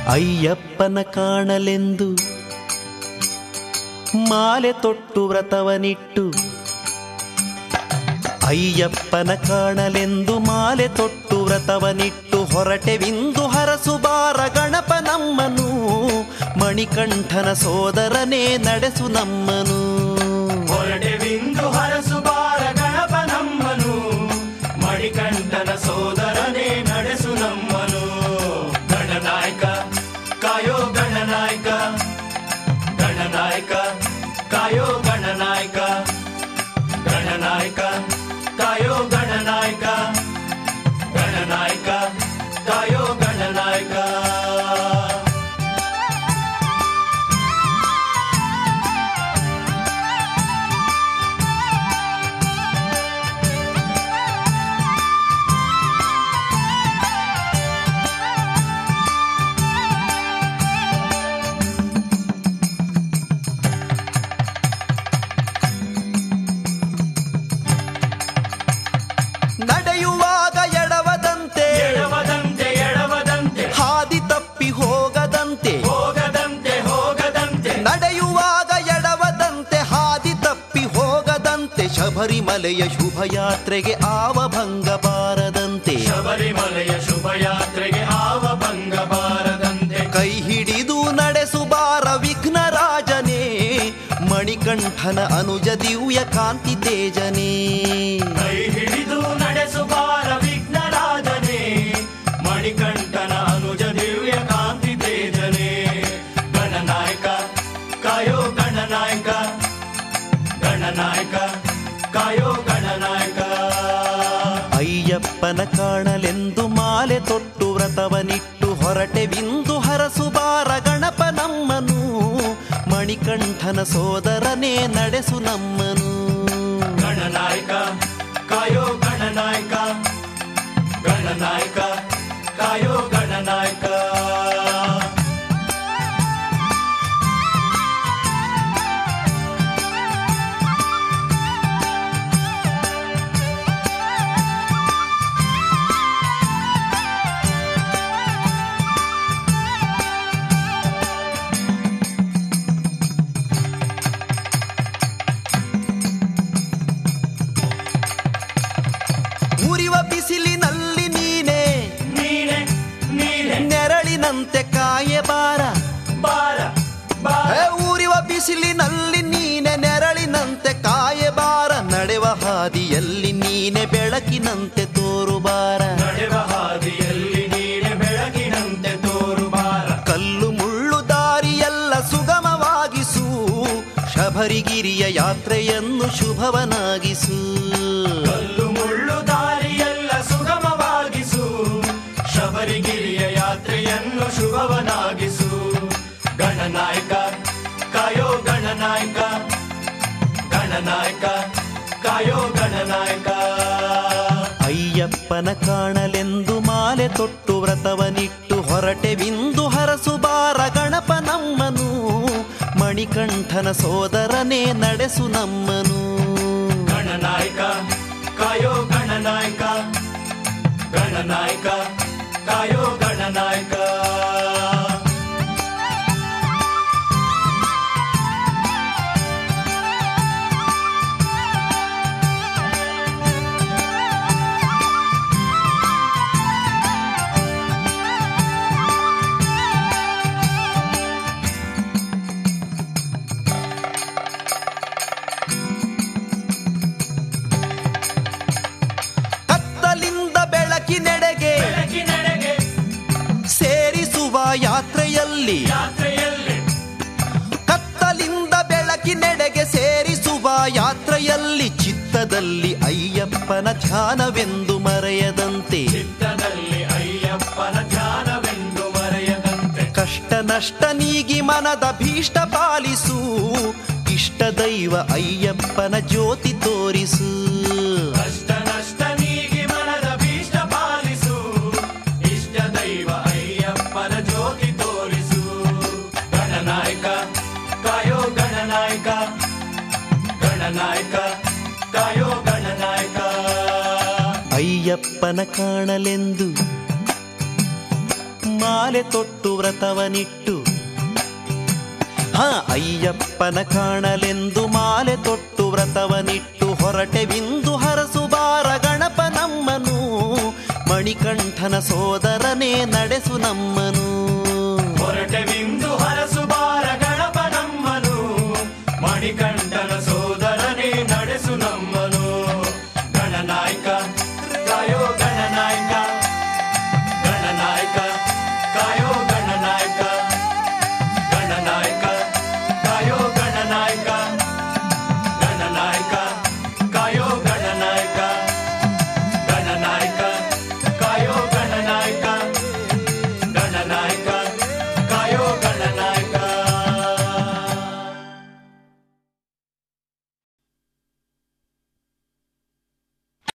ಅಯ್ಯಪ್ಪನ ಕಾಣಲೆಂದು ಮಾಲೆ ತೊಟ್ಟು ವ್ರತವನಿಟ್ಟು ಅಯ್ಯಪ್ಪನ ಕಾಣಲೆಂದು ಮಾಲೆ ತೊಟ್ಟು ವ್ರತವನಿಟ್ಟು ಹೊರಟೆವಿಂದು ಹರಸುಬಾರ ಗಣಪ ನಮ್ಮನು ಮಣಿಕಂಠನ ಸೋದರನೇ ನಡೆಸು ನಮ್ಮನು ಹೊರಟೆವಿಂದು ಹರಸುಬಾರ ಗಣಪ ನಮ್ಮನು ಮಣಿಕಂಠನ ಸೋದರನೇ ನಡೆಸು ನಮ್ಮನು ಗಣನಾಯಕ ಕಾಯೋ ಗಣನಾಯಕ ಗಣನಾಯಕ ಕಾಯೋ ಗಣನಾಯಕ ಗಣನಾಯಕ ಕಾಯೋ ಗಣನಾಯಕ ಗಣನಾಯಕ ಕಾಯೋ ಗಣನಾಯಕ ನಡೆಯುವಾಗ ಎಡವದಂತೆ ಎಡವದಂತೆ ಎಡವದಂತೆ ಹಾದಿ ತಪ್ಪಿ ಹೋಗದಂತೆ ಹೋಗದಂತೆ ಹೋಗದಂತೆ ನಡೆಯುವಾಗ ಎಡವದಂತೆ ಹಾದಿ ತಪ್ಪಿ ಹೋಗದಂತೆ ಶಬರಿಮಲೆಯ ಶುಭಯಾತ್ರೆಗೆ ಆವ ಭಂಗ ಬಾರದಂತೆ ಶಬರಿಮಲೆಯ ಶುಭಯಾತ್ರೆಗೆ ಆವ ಭಂಗ ಬಾರದಂತೆ ಕೈ ಹಿಡಿದು ನಡೆಸುಬಾರ ವಿಘ್ನ ರಾಜನೇ ಮಣಿಕಂಠನ ಅನುಜ ದಿವ್ಯ ಕಾಂತಿ ತೇಜನೇ ಕೈ ಹಿಡಿದು ನಡೆಸುವಾರ ವಿಘ್ನರಾಜನೇ ಮಣಿಕಂಠನ ಅನುಜ ದಿವ್ಯ ಕಾಂತಿ ತೇಜನೇ ಗಣನಾಯಕ ಕಾಯೋ ಗಣನಾಯಕ ಗಣನಾಯಕ ಕಾಯೋ ಗಣನಾಯಕ ಅಯ್ಯಪ್ಪನ ಕಾಣಲೆಂದು ಮಾಲೆ ತೊಟ್ಟು ವ್ರತವನಿಟ್ಟು ಹೊರಟೆವಿಂದು ಹರಸುಬಾರ ಗಣಪ ನಮ್ಮನು ಮಣಿಕಂಠನ ಸೋದರನೇ ನಡೆಸು ನಮ್ಮನು ಗಣನಾಯಕ ಕಾಯೋ ಗಣನಾಯಕ ಗಣನಾಯಕ ಕಾಯೋ ಗಣನಾಯಕ ಉರಿವ ಬಿಸಿಲಿನಲ್ಲಿ ನೀನೆ ನೀನೆ ನೀನೆ ನೆರಳಿನಂತೆ ಕಾಯಬಾರ ಬಾರ ಬಾರ ಏ, ಊರಿವ ಬಿಸಿಲಿನಲ್ಲಿ ನೀನೆ ನೆರಳಿನಂತೆ ಕಾಯಬಾರ ನಡೆವ ಹಾದಿಯಲ್ಲಿ ನೀನೆ ಬೆಳಕಿನಂತೆ ತೋರುಬಾರ ನಡೆವ ಹಾದಿಯಲ್ಲಿ ನೀನೆ ಬೆಳಕಿನಂತೆ ತೋರು ಬಾರ ಕಲ್ಲು ಮುಳ್ಳು ದಾರಿಯೆಲ್ಲ ಸುಗಮವಾಗಿಸು ಶಬರಿಗಿರಿಯ ಯಾತ್ರೆಯನ್ನು ಶುಭವನಾಗಿಸು ಕಲ್ಲು ಮುಳ್ಳು ದಾರಿಯೆಲ್ಲ ಸುಗಮವಾಗಿಸು ಶಬರಿಗಿರಿಯ ಯಾತ್ರೆಯನ್ನು ಶುಭವನಾಗಿಸು ಗಣನಾಯಕ ಕಾಯೋ ಗಣನಾಯಕ ಗಣನಾಯಕ ಕಾಯೋ ಗಣನಾಯಕ ಅಯ್ಯಪ್ಪನ ಕಾಣಲೆಂದು ಮಾಲೆ ತೊಟ್ಟು ವ್ರತವನಿಟ್ಟು ಹೊರಟೆವಿಂದು ಹರಸುಬಾರ ಗಣಪ ನಮ್ಮನು ಮಣಿಕಂಠನ ಸೋದರನೇ ನಡೆಸು ನಮ್ಮನು ಗಣನಾಯಕ ಕಾಯೋ ಗಣನಾಯಕ ಗಣನಾಯಕ ಕಾಯೋ ಗಣನಾಯಕ ಕತ್ತಲಿಂದ ಬೆಳಕಿನೆಡೆಗೆ ಬೆಳಕಿನೆಡೆಗೆ ಸೇರಿಸುವ ಯಾತ್ರೆಯಲ್ಲಿ ಯಾತ್ರೆಯಲ್ಲಿ ಕತ್ತಲಿಂದ ಬೆಳಕಿನೆಡೆಗೆ ಸೇರಿಸುವ ಯಾತ್ರೆಯಲ್ಲಿ ಚಿತ್ತದಲ್ಲಿ ಅಯ್ಯಪ್ಪನ ಧ್ಯಾನವೆಂದು ಮರೆಯದಂತೆ ಚಿತ್ತದಲ್ಲಿ ಅಯ್ಯಪ್ಪನ ಧ್ಯಾನವೆಂದು ಮರೆಯದಂತೆ ಕಷ್ಟ ನಷ್ಟ ನೀಗಿ ಮನದ ಭೀಷ್ಟ ಪಾಲಿಸು ಇಷ್ಟ ದೈವ ಅಯ್ಯಪ್ಪನ ಜ್ಯೋತಿ ತೋರಿಸು ಕಷ್ಟ ನಷ್ಟ ನೀಗಿ ಮನದ ಭೀಷ್ಟ ಪಾಲಿಸು ಇಷ್ಟ ದೈವ ಅಯ್ಯಪ್ಪನ ಜ್ಯೋತಿ ತೋರಿಸು ಗಣನಾಯಕ ಕಾಯೋ ಗಣನಾಯಕ ಗಣನಾಯಕ ಕಾಯೋ ಗಣನಾಯಕ ಅಯ್ಯಪ್ಪನ ಕಾಣಲೆಂದು ಮಾಲೆ ತೊಟ್ಟು ವ್ರತವನಿಟ್ಟು ಹ ಅಯ್ಯಪ್ಪನ ಕಾಣಲೆಂದು ಮಾಲೆ ತೊಟ್ಟು ವ್ರತವನಿಟ್ಟು ಹೊರಟೆವಿಂದು ಹರಸುಬಾರ ಗಣಪ ನಮ್ಮನು ಮಣಿಕಂಠನ ಸೋದರನೇ ನಡೆಸು ನಮ್ಮನು